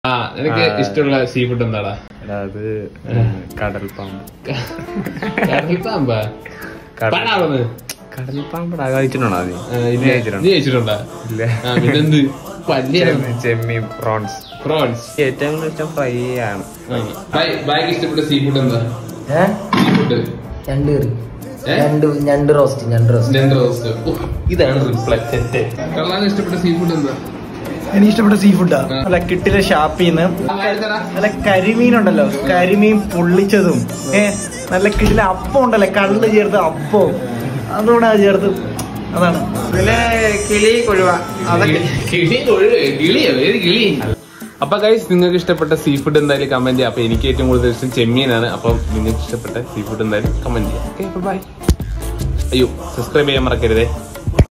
ആ നിനക്ക് ഇഷ്ടമുള്ള സീ ഫുഡ് എന്താടാ അത് കടൽ പാമ്പ് കടൽപ്പാമ്പാ കടൽ- പണാവുന്നത് കടൽ പാമ്പടാ കഴിച്ചിട്ടുണ്ടോ ആദ്യം ഇല്ല കഴിച്ചിട്ടുണ്ടോ? നീ കഴിച്ചിട്ടുണ്ടാ ഇല്ല ആ പിന്നെന്ത് പല്ലിയ ചെമ്മീൻ- ചെമ്മീൻ പ്രോൺസ് പ്രോൺസ് ഏറ്റവും കൂടുതൽ ഇഷ്ടം ഫ്രൈ ആണ് ബാഗ് ഇഷ്ടപ്പെട്ട സീ ഫുഡ് എന്താ ഏ? സീ ഫുഡ് ഞണ്ട് കറി ഏ? ഞണ്ട് ഞണ്ട് റോസ്റ്റ് ഞണ്ട് റോസ്റ്റ് ഞണ്ട് റോസ്റ്റ് ഇതാണ് റിപ്ലൈ തെറ്റ് കള്ളാൻ ഇഷ്ടപ്പെട്ട സീ ഫുഡ് എന്താ എനിക്ക് ഇഷ്ടപ്പെട്ട സീ ഫുഡാ നല്ല കിട്ടിലെ ഷാപ്പിന്ന് നല്ല കരിമീൻ ഉണ്ടല്ലോ കരിമീൻ പൊള്ളിച്ചതും ഏ നല്ല കിട്ടിലെ അപ്പം ഉണ്ടല്ലോ കള്ള് ചേർത്ത് അപ്പവും അതുകൂടെ ചേർത്ത് അതാണ് ഇതിലെ കിളി കൊഴുവ അതൊക്കെ കിളി ഒഴിവ് കിളിയോ ഏത് കിളി അപ്പൊ ഗൈസ് നിങ്ങൾക്ക് ഇഷ്ടപ്പെട്ട സീ ഫുഡ് എന്തായാലും കമന്റ് ചെയ്യാം അപ്പൊ എനിക്ക് ഏറ്റവും കൂടുതൽ ഇഷ്ടം ചെമ്മീനാണ് അപ്പം നിങ്ങൾക്ക് ഇഷ്ടപ്പെട്ട സീ ഫുഡ് എന്തായാലും കമന്റ് ചെയ്യാം ഓക്കെ ബൈ അയ്യോ സബ്സ്ക്രൈബ് ചെയ്യാൻ മറക്കരുതേ